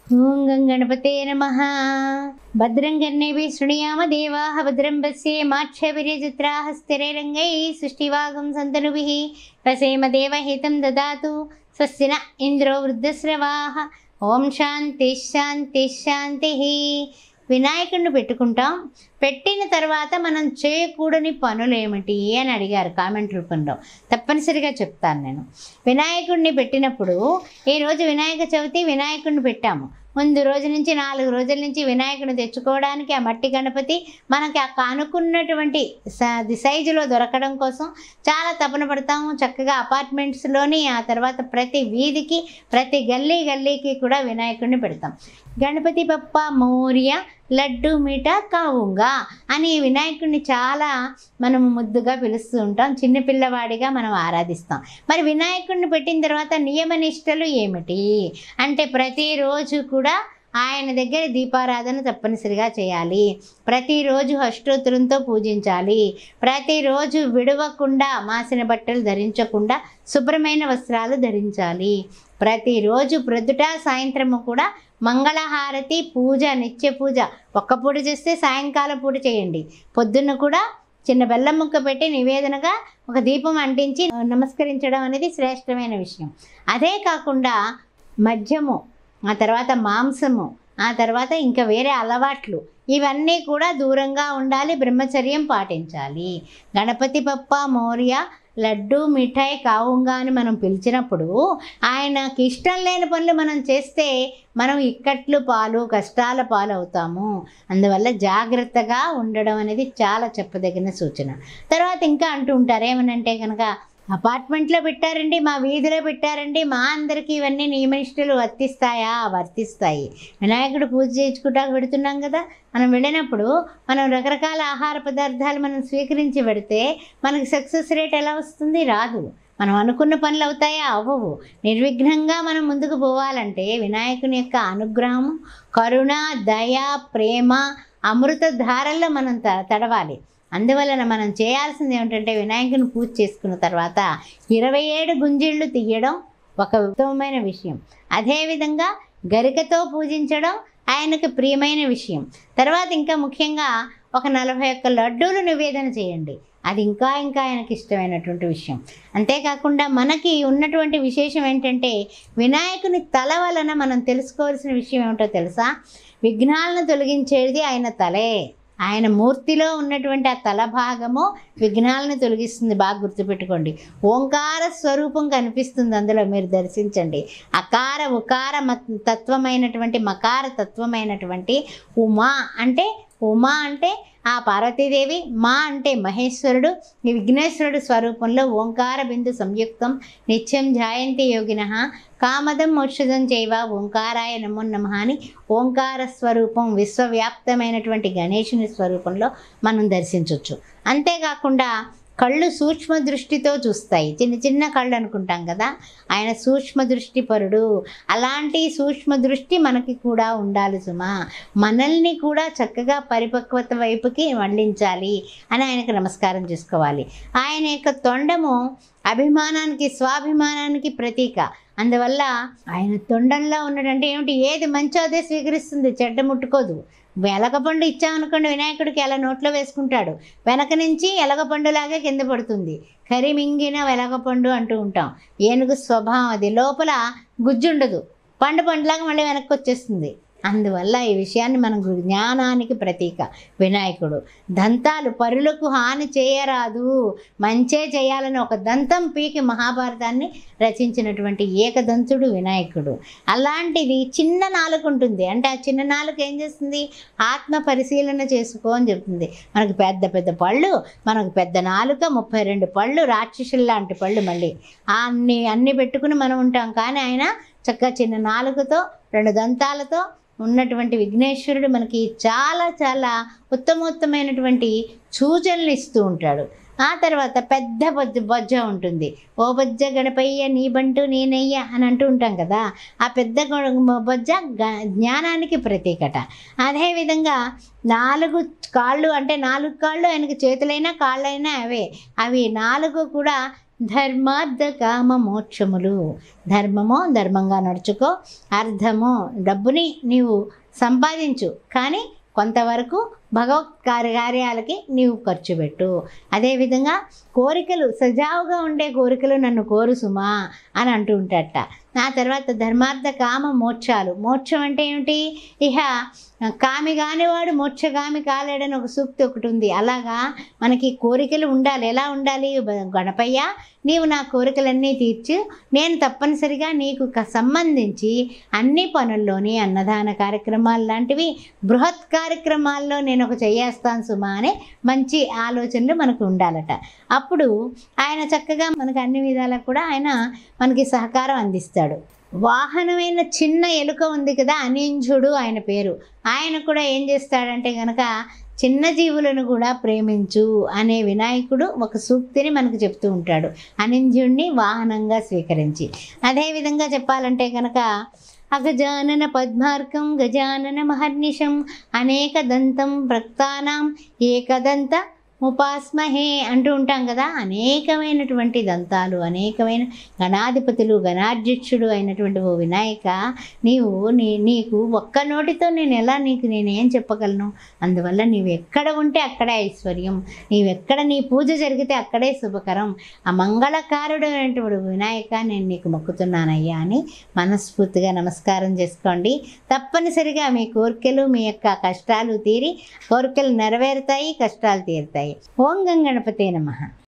ఓం గం గణపతే నమ భద్రం గన్నేభి శృణుయామ దేవాః భద్రం పశ్యే మాక్షభిర్యజత్రాः స్థిరైరంగై సృష్టివాగం సంతనుభిः వసేమ దేవహితం దదాతు స్వస్తి న ఇంద్రో వృద్ధశ్రవాः ఓం శాంతి శాంతి శాంతి వినాయకుడిని పెట్టుకుంటాం పెట్టిన తర్వాత మనం చేయకూడని పనులు ఏమిటి అని అడిగారు కామెంట్ రూపంలో తప్పనిసరిగా చెప్తాను నేను వినాయకుడిని పెట్టినప్పుడు ఈరోజు వినాయక చవితి వినాయకుడిని పెట్టాము ముందు రోజు నుంచి నాలుగు రోజుల నుంచి వినాయకుడిని తెచ్చుకోవడానికి ఆ మట్టి గణపతి మనకి ఆ అనుకున్నటువంటి స- సైజులో దొరకడం కోసం చాలా తపన పడతాము చక్కగా అపార్ట్మెంట్స్లోని ఆ తర్వాత ప్రతి వీధికి ప్రతి గల్లీ గల్లీకి కూడా వినాయకుడిని పెడతాం గణపతి బప్ప మౌర్య లడ్డు మీట కావుంగా అని వినాయకుడిని చాలా మనం ముద్దుగా పిలుస్తూ ఉంటాం చిన్నపిల్లవాడిగా మనం ఆరాధిస్తాం మరి వినాయకుడిని పెట్టిన తర్వాత నియమ నిష్టలు ఏమిటి అంటే ప్రతిరోజు కూడా ఆయన దగ్గర దీపారాధన తప్పనిసరిగా చేయాలి ప్రతిరోజు అష్టోత్తరంతో పూజించాలి ప్రతిరోజు విడవకుండా మాసిన బట్టలు ధరించకుండా శుభ్రమైన వస్త్రాలు ధరించాలి ప్రతిరోజు ప్రొద్దుట సాయంత్రము కూడా మంగళహారతి పూజ నిత్య పూజ ఒక్క పూట చేస్తే సాయంకాలం పూట చేయండి పొద్దున్న కూడా చిన్న బెల్లం ముక్క పెట్టి నివేదనగా ఒక దీపం అంటించి నమస్కరించడం అనేది శ్రేష్టమైన విషయం అదే కాకుండా మద్యము ఆ తర్వాత మాంసము ఆ తర్వాత ఇంకా వేరే అలవాట్లు ఇవన్నీ కూడా దూరంగా ఉండాలి బ్రహ్మచర్యం పాటించాలి గణపతి పప్ప మౌర్య లడ్డు మిఠాయి కావుంగా అని మనం పిలిచినప్పుడు ఆయనకి ఇష్టం లేని పనులు మనం చేస్తే మనం ఇక్కట్లు పాలు కష్టాల పాలు అవుతాము అందువల్ల జాగ్రత్తగా ఉండడం అనేది చాలా చెప్పదగిన సూచన తర్వాత ఇంకా అంటూ ఉంటారు ఏమనంటే కనుక అపార్ట్మెంట్లో పెట్టారండి మా వీధిలో పెట్టారండి మా అందరికీ ఇవన్నీ నియమనిష్టలు వర్తిస్తాయా వర్తిస్తాయి వినాయకుడు పూజ చేయించుకుంటాక పెడుతున్నాం కదా మనం వెళ్ళినప్పుడు మనం రకరకాల ఆహార పదార్థాలు మనం స్వీకరించి పెడితే మనకి సక్సెస్ రేట్ ఎలా వస్తుంది రాదు మనం అనుకున్న పనులు అవుతాయా అవ్వవు నిర్విఘ్నంగా మనం ముందుకు పోవాలంటే వినాయకుని యొక్క అనుగ్రహం కరుణ దయ ప్రేమ అమృత ధారల్లో మనం త తడవాలి అందువలన మనం చేయాల్సింది ఏమిటంటే వినాయకుని పూజ చేసుకున్న తర్వాత ఇరవై ఏడు గుంజిళ్ళు తీయడం ఒక ఉత్తమమైన విషయం అదేవిధంగా గరికతో పూజించడం ఆయనకు ప్రియమైన విషయం తర్వాత ఇంకా ముఖ్యంగా ఒక నలభై ఒక్క లడ్డూలు నివేదన చేయండి అది ఇంకా ఇంకా ఆయనకి ఇష్టమైనటువంటి విషయం అంతేకాకుండా మనకి ఉన్నటువంటి విశేషం ఏంటంటే వినాయకుని తల వలన మనం తెలుసుకోవాల్సిన విషయం ఏమిటో తెలుసా విఘ్నాలను తొలగించేది ఆయన తలే ఆయన మూర్తిలో ఉన్నటువంటి ఆ తల భాగము విఘ్నాలను తొలగిస్తుంది బాగా గుర్తుపెట్టుకోండి ఓంకార స్వరూపం కనిపిస్తుంది అందులో మీరు దర్శించండి అకార ఉకార మత్ తత్వమైనటువంటి మకార తత్వమైనటువంటి ఉమా అంటే ఉమా అంటే ఆ పార్వతీదేవి మా అంటే మహేశ్వరుడు ఈ విఘ్నేశ్వరుడు స్వరూపంలో ఓంకార బిందు సంయుక్తం నిత్యం ధ్యాయంతి యోగిన కామదం మోక్షదం చేయవ ఓంకారాయ నమో నమ అని ఓంకార స్వరూపం విశ్వవ్యాప్తమైనటువంటి గణేశుని స్వరూపంలో మనం దర్శించవచ్చు అంతేకాకుండా కళ్ళు సూక్ష్మ దృష్టితో చూస్తాయి చిన్న చిన్న కళ్ళు అనుకుంటాం కదా ఆయన సూక్ష్మ దృష్టి పరుడు అలాంటి సూక్ష్మ దృష్టి మనకి కూడా ఉండాలి సుమా మనల్ని కూడా చక్కగా పరిపక్వత వైపుకి మళ్ళించాలి అని ఆయనకు నమస్కారం చేసుకోవాలి ఆయన యొక్క తొండము అభిమానానికి స్వాభిమానానికి ప్రతీక అందువల్ల ఆయన తొండంలో ఉన్నదంటే ఏమిటి ఏది మంచో అదే స్వీకరిస్తుంది చెడ్డ ముట్టుకోదు వెలగపండు ఇచ్చామనుకోండి వినాయకుడికి ఎలా నోట్లో వేసుకుంటాడు వెనక నుంచి ఎలగపండులాగే కింద పడుతుంది కరిమింగిన వెలగపండు అంటూ ఉంటాం ఏనుగు స్వభావం అది లోపల గుజ్జుండదు పండు పండులాగా మళ్ళీ వెనక్కి వచ్చేస్తుంది అందువల్ల ఈ విషయాన్ని మనం గు- జ్ఞానానికి ప్రతీక వినాయకుడు దంతాలు పరులకు హాని చేయరాదు మంచే చేయాలని ఒక దంతం పీకి మహాభారతాన్ని రచించినటువంటి ఏకదంతుడు వినాయకుడు అలాంటిది చిన్న నాలుక ఉంటుంది అంటే ఆ చిన్న నాలుక ఏం చేస్తుంది ఆత్మ పరిశీలన చేసుకో అని చెప్తుంది మనకు పెద్ద పెద్ద పళ్ళు మనకు పెద్ద నాలుక ముప్పై రెండు పళ్ళు రాక్షసులు లాంటి పళ్ళు మళ్ళీ అన్ని అన్ని పెట్టుకుని మనం ఉంటాం కానీ ఆయన చక్కగా చిన్న నాలుకతో రెండు దంతాలతో ఉన్నటువంటి విఘ్నేశ్వరుడు మనకి చాలా చాలా ఉత్తమోత్తమైనటువంటి సూచనలు ఇస్తూ ఉంటాడు ఆ తర్వాత పెద్ద బొజ్జ బొజ్జ ఉంటుంది ఓ బొజ్జ గణపయ్య నీ బంటు నేనయ్య అని అంటూ ఉంటాం కదా ఆ పెద్ద గొ- బొజ్జ గ- జ్ఞానానికి ప్రతీకట అదేవిధంగా నాలుగు కాళ్ళు అంటే నాలుగు కాళ్ళు ఆయనకి చేతులైనా కాళ్ళైనా అవే అవి నాలుగు కూడా ధర్మార్థ కామ మోక్షములు ధర్మమో ధర్మంగా నడుచుకో అర్థమో డబ్బుని నీవు సంపాదించు కానీ కొంతవరకు భగవత్ కార్య కార్యాలకి నీవు ఖర్చు పెట్టు అదేవిధంగా కోరికలు సజావుగా ఉండే కోరికలు నన్ను కోరు సుమా అని అంటూ ఉంటాడట ఆ తర్వాత ధర్మార్థ కామ మోక్షాలు మోక్షం అంటే ఏమిటి ఇహ కామి కానివాడు మోక్షగామి కాలేడని ఒక సూక్తి ఒకటి ఉంది అలాగా మనకి కోరికలు ఉండాలి ఎలా ఉండాలి బ- గణపయ్య నీవు నా కోరికలన్నీ తీర్చు నేను తప్పనిసరిగా నీకు క- సంబంధించి అన్ని పనుల్లోని అన్నదాన కార్యక్రమాలు లాంటివి బృహత్ కార్యక్రమాల్లో నేను ఒక చేయేస్తాను సుమా అనే మంచి ఆలోచనలు మనకు ఉండాలట అప్పుడు ఆయన చక్కగా మనకు అన్ని విధాలకు కూడా ఆయన మనకి సహకారం అందిస్తాడు వాహనమైన చిన్న ఎలుక ఉంది కదా అనింజుడు ఆయన పేరు ఆయన కూడా ఏం చేస్తాడంటే కనుక చిన్న జీవులను కూడా ప్రేమించు అనే వినాయకుడు ఒక సూక్తిని మనకు చెప్తూ ఉంటాడు అనింజుడిని వాహనంగా స్వీకరించి అదేవిధంగా చెప్పాలంటే కనుక అగజానన పద్మార్కం గజానన మహర్నిశం అనేక దంతం ప్రక్తానాం ఏకదంత ఉపాస్మహే అంటూ ఉంటాం కదా అనేకమైనటువంటి దంతాలు అనేకమైన గణాధిపతులు గణాధ్యక్షుడు అయినటువంటి ఓ వినాయక నీవు నీ నీకు ఒక్క నోటితో నేను ఎలా నీకు నేనేం చెప్పగలను అందువల్ల నీవు ఎక్కడ ఉంటే అక్కడే ఐశ్వర్యం నీవెక్కడ నీ పూజ జరిగితే అక్కడే శుభకరం ఆ మంగళకారుడు అయినటువంటి వినాయక నేను నీకు మొక్కుతున్నానయ్యా అని మనస్ఫూర్తిగా నమస్కారం చేసుకోండి తప్పనిసరిగా మీ కోరికలు మీ యొక్క కష్టాలు తీరి కోరికలు నెరవేరుతాయి కష్టాలు తీరుతాయి ఓం గం గణపతే నమః